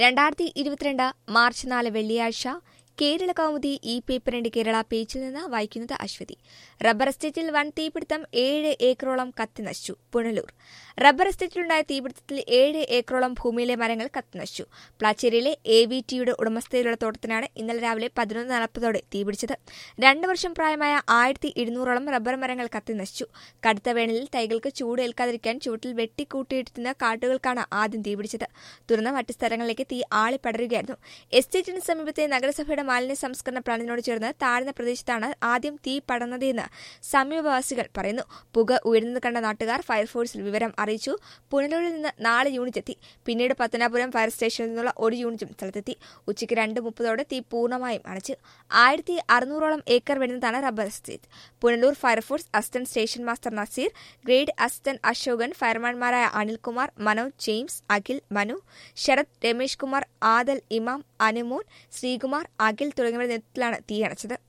രണ്ടായിരത്തി ഇരുപത്തിരണ്ട് മാർച്ച് നാല് വെള്ളിയാഴ്ച കേരള കൗമുദി ഈ പേപ്പറിന്റെ കേരള പേജിൽ നിന്ന് വായിക്കുന്നത് അശ്വതി റബ്ബർ എസ്റ്റേറ്റിൽ വൻ തീപിടുത്തം ഏഴ് ഏക്കറോളം കത്തിനശിച്ചു പുനലൂർ റബ്ബർ എസ്റ്റേറ്റിലുണ്ടായ തീപിടുത്തത്തിൽ ഏഴ് ഏക്കറോളം ഭൂമിയിലെ മരങ്ങൾ കത്തിനശിച്ചു പ്ലാച്ചേരിയിലെ എ വി ടിയുടെ ഉടമസ്ഥതയിലുള്ള തോട്ടത്തിനാണ് ഇന്നലെ രാവിലെ പതിനൊന്ന് നാൽപ്പതോടെ തീപിടിച്ചത് രണ്ടു വർഷം പ്രായമായ ആയിരത്തി ഇരുന്നൂറോളം റബ്ബർ മരങ്ങൾ കത്തിനശിച്ചു കടുത്ത വേനലിൽ തൈകൾക്ക് ചൂട് ഏൽക്കാതിരിക്കാൻ ചുവട്ടിൽ വെട്ടിക്കൂട്ടിയിട്ടിരുന്ന കാട്ടുകൾക്കാണ് ആദ്യം തീപിടിച്ചത് തുടർന്ന് മറ്റു സ്ഥലങ്ങളിലേക്ക് തീ ആളിപ്പടരുകയായിരുന്നു എസ്റ്റേറ്റിന് സമീപത്തെ നഗരസഭയുടെ മാലിന്യ സംസ്കരണ പ്ലാന്റിനോട് ചേർന്ന് താഴ്ന്ന പ്രദേശത്താണ് ആദ്യം തീ പടർന്നതെന്ന് സമീപവാസികൾ പറയുന്നു പുക ഉയരുന്നത് കണ്ട നാട്ടുകാർ ഫയർഫോഴ്സിൽ വിവരം അറിയിച്ചു പുനലൂരിൽ നിന്ന് നാല് യൂണിറ്റ് എത്തി പിന്നീട് പത്തനാപുരം ഫയർ സ്റ്റേഷനിൽ നിന്നുള്ള ഒരു യൂണിറ്റും സ്ഥലത്തെത്തി ഉച്ചയ്ക്ക് രണ്ട് മുപ്പതോടെ തീ പൂർണ്ണമായും അണച്ചു ആയിരത്തി അറുന്നൂറോളം ഏക്കർ വരുന്നതാണ് rubber estate Punalur fire force assistant station master Nazeer grade assistant Ashokan ഫയർമാൻമാരായ അനിൽകുമാർ മനോജ് ജെയിംസ് അഖിൽ മനു ശരത് രമേഷ് കുമാർ ആദൽ ഇമാം അനുമോൻ ശ്രീകുമാർ അഖിൽ തുടങ്ങിയവരുടെ നേതൃത്വത്തിലാണ് തീയണച്ചത്